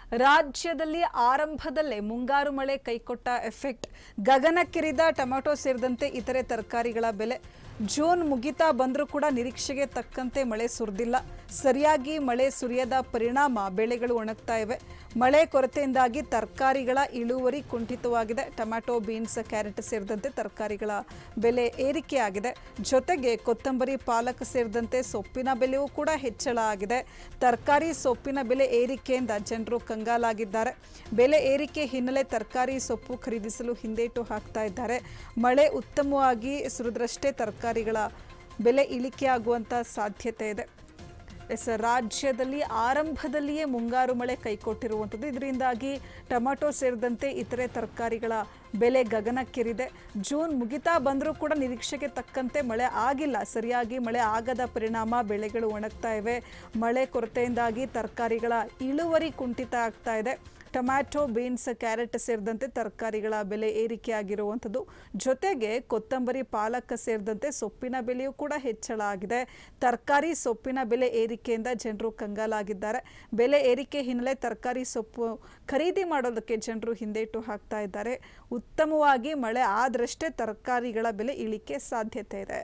ರಾಜ್ಯದಲ್ಲಿ ಆರಂಭದಲ್ಲೇ ಮುಂಗಾರು ಮಳೆ ಕೈಕೊಟ್ಟ ಎಫೆಕ್ಟ್ ಗಗನಕ್ಕಿರಿದ ಟೊಮೆಟೊ ಸೇರಿದಂತೆ ಇತರೆ ತರಕಾರಿಗಳ ಬೆಲೆ ಜೂನ್ ಮುಗಿತಾ ಬಂದರೂ ಕೂಡ ನಿರೀಕ್ಷೆಗೆ ತಕ್ಕಂತೆ ಮಳೆ ಸುರಿದಿಲ್ಲ ಸರಿಯಾಗಿ ಮಳೆ ಸುರಿಯದ ಪರಿಣಾಮ ಬೆಳೆಗಳು ಒಣಗ್ತಾ ಇವೆ ಮಳೆ ಕೊರತೆಯಿಂದಾಗಿ ತರಕಾರಿಗಳ ಇಳುವರಿ ಕುಂಠಿತವಾಗಿದೆ ಟೊಮ್ಯಾಟೊ ಬೀನ್ಸ್ ಕ್ಯಾರೆಟ್ ಸೇರಿದಂತೆ ತರಕಾರಿಗಳ ಬೆಲೆ ಏರಿಕೆಯಾಗಿದೆ ಜೊತೆಗೆ ಕೊತ್ತಂಬರಿ ಪಾಲಕ್ ಸೇರಿದಂತೆ ಸೊಪ್ಪಿನ ಬೆಲೆಯೂ ಕೂಡ ಹೆಚ್ಚಳ ಆಗಿದೆ ತರಕಾರಿ ಸೊಪ್ಪಿನ ಬೆಲೆ ಏರಿಕೆಯಿಂದ ಜನರು ಕಂಗಾಲಾಗಿದ್ದಾರೆ ಬೆಲೆ ಏರಿಕೆ ಹಿನ್ನೆಲೆ ತರಕಾರಿ ಸೊಪ್ಪು ಖರೀದಿಸಲು ಹಿಂದೇಟು ಹಾಕ್ತಾ ಇದ್ದಾರೆ ಮಳೆ ಉತ್ತಮವಾಗಿ ಸುರಿದ್ರಷ್ಟೇ ತರಕಾರಿಗಳ ಬೆಲೆ ಇಳಿಕೆಯಾಗುವಂಥ ಸಾಧ್ಯತೆ ಇದೆ ಎಸ್ ರಾಜ್ಯದಲ್ಲಿ ಆರಂಭದಲ್ಲಿಯೇ ಮುಂಗಾರು ಮಳೆ ಕೈಕೊಟ್ಟಿರುವಂಥದ್ದು ಇದರಿಂದಾಗಿ ಟೊಮೆಟೊ ಸೇರಿದಂತೆ ಇತರೆ ತರಕಾರಿಗಳ ಬೆಲೆ ಗಗನಕ್ಕೇರಿದೆ ಜೂನ್ ಮುಗಿತಾ ಬಂದರೂ ಕೂಡ ನಿರೀಕ್ಷೆಗೆ ತಕ್ಕಂತೆ ಮಳೆ ಆಗಿಲ್ಲ ಸರಿಯಾಗಿ ಮಳೆ ಆಗದ ಪರಿಣಾಮ ಬೆಳೆಗಳು ಒಣಗ್ತಾ ಇವೆ ಮಳೆ ಕೊರತೆಯಿಂದಾಗಿ ತರಕಾರಿಗಳ ಇಳುವರಿ ಕುಂಠಿತ ಆಗ್ತಾ ಇದೆ ಟೊಮ್ಯಾಟೊ ಬೀನ್ಸ್ ಕ್ಯಾರೆಟ್ ಸೇರಿದಂತೆ ತರಕಾರಿಗಳ ಬೆಲೆ ಏರಿಕೆಯಾಗಿರುವಂಥದ್ದು ಜೊತೆಗೆ ಕೊತ್ತಂಬರಿ ಪಾಲಕ್ ಸೇರಿದಂತೆ ಸೊಪ್ಪಿನ ಬೆಲೆಯೂ ಕೂಡ ಹೆಚ್ಚಳ ಆಗಿದೆ ತರಕಾರಿ ಸೊಪ್ಪಿನ ಬೆಲೆ ಏರಿಕೆಯಿಂದ ಜನರು ಕಂಗಾಲಾಗಿದ್ದಾರೆ ಬೆಲೆ ಏರಿಕೆ ಹಿನ್ನೆಲೆ ತರಕಾರಿ ಸೊಪ್ಪು ಖರೀದಿ ಮಾಡೋದಕ್ಕೆ ಜನರು ಹಿಂದೇಟು ಹಾಕ್ತಾ ಇದ್ದಾರೆ ಉತ್ತಮವಾಗಿ ಮಳೆ ಆದರಷ್ಟೇ ತರಕಾರಿಗಳ ಬೆಲೆ ಇಳಿಕೆ ಸಾಧ್ಯತೆ ಇದೆ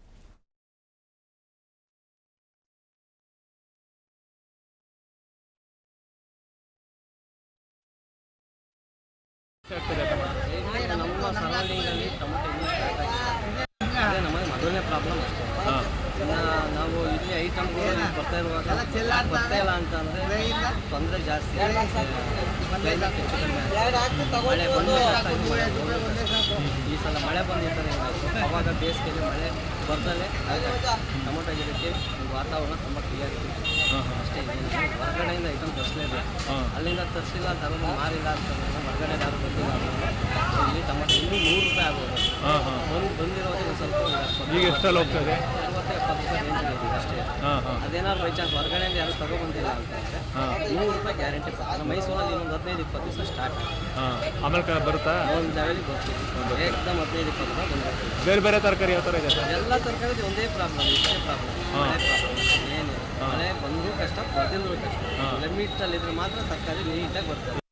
ಈಗ ನಮ್ಮ ಸರೌಂಡಿಂಗಲ್ಲಿ ಟೊಮೆಟೊ ಇನ್ನೂ ಸ್ಟಾರ್ಟ್ ಆಗಿದೆ ಅದೇ ನಮಗೆ ಮೊದಲನೇ ಪ್ರಾಬ್ಲಮ್ ಅಷ್ಟೇ ಇನ್ನು ನಾವು ಇಲ್ಲಿ ಐಟಮ್ಗಳು ಬರ್ತಾ ಇರುವಾಗ ಬರ್ತಾ ಇಲ್ಲ ಅಂತಂದರೆ ತೊಂದರೆ ಜಾಸ್ತಿ ಕ್ಲೈಮೇಟ್ ಹೆಚ್ಚು ಕಡಿಮೆ ಆಗುತ್ತೆ. ಮಳೆ ಬಂದು ಮಳೆ ಹೋಗ್ಬೇಕು. ಈ ಸಲ ಮಳೆ ಬಂದಿರ್ತಾರೆ ಅವಾಗ ಬೇಸಿಗೆಯಲ್ಲಿ ಮಳೆ ಬರ್ದಲ್ಲೇ ಟೊಮೊಟೊ ಗಿಡಕ್ಕೆ ಒಂದು ವಾತಾವರಣ ತುಂಬ ಕ್ಲಿಯರ್ ಇದೆ ಅಷ್ಟೇ ಇದೆ ಹೊರಗಡೆಯಿಂದ ಐಟಮ್ ತರಿಸಲೇಬೇಕು ಅಲ್ಲಿಂದ ತರಿಸಿಲ್ಲ ತರೋದು ಮಾರಿಲ್ಲ ಅಂತಂದ್ರೆ ಹೊರಗಡೆ ಯಾರು ಬಂದಿಲ್ಲ ಅಂತಂದ್ರೆ ಇಲ್ಲಿ ಟೊಮೊಟೊ ಇನ್ನೂ ನೂರು ರೂಪಾಯಿ ಆಗ್ಬೋದು ಹಾಂ ಹಾಂ ಒಂದು ಬಂದಿರೋದು ಒಂದು ಸ್ವಲ್ಪ ಈಗ ಎಷ್ಟಲ್ಲಿ ಹೋಗ್ತದೆ ಅರವತ್ತು ಎಪ್ಪತ್ತು ರೂಪಾಯಿ ರೇಂಜ್ ಇದೆ ಅಷ್ಟೇ ಹಾಂ ಹಾಂ ಅದೇನಾದ್ರು ಬೈ ಚಾನ್ಸ್ ಹೊರಗಡೆಯಿಂದ ಯಾರು ತಗೊಬಂದಿಲ್ಲ ಅಂತಂದರೆ ನೂರು ರೂಪಾಯಿ ಗ್ಯಾರಂಟಿ ನಮ್ಮ ಮೈಸೂರಲ್ಲಿ ಇನ್ನೊಂದು ಹದಿನೈದು ಇಪ್ಪತ್ತು ದಿವಸ ಸ್ಟಾರ್ಟ್ ಹಾಂ ಆಮೇಲೆ ಕ- ಬರುತ್ತಾ ಒಂದು ಲೆವೆಲಿಗೆ ಬರ್ತೀವಿ ಏಕದಮ್ ಹದಿನೈದು ಇಪ್ಪತ್ತು ರೂಪಾಯಿ ಬಂದಿರ್ತೀವಿ ಬೇರೆ ಬೇರೆ ತರಕಾರಿ ಯಾವ ಥರ ಇದೆ ಸರ್ ಎಲ್ಲ ತರಕಾರಿ ಒಂದೇ ಪ್ರಾಬ್ಲಮ್ ಇಷ್ಟೇ ಪ್ರಾಬ್ಲಮ್ ಮಳೆ ಪ್ರಾಬ್ಲಮ್ ಏನಿಲ್ಲ ಮಳೆ ಬಂದರೂ ಕಷ್ಟ ಬರ್ದಿದ್ರು ಕಷ್ಟ ಲಿಮಿಟಲ್ಲಿದ್ರೆ ಮಾತ್ರ ತರಕಾರಿ ನೀಟಾಗಿ ಬರ್ತದೆ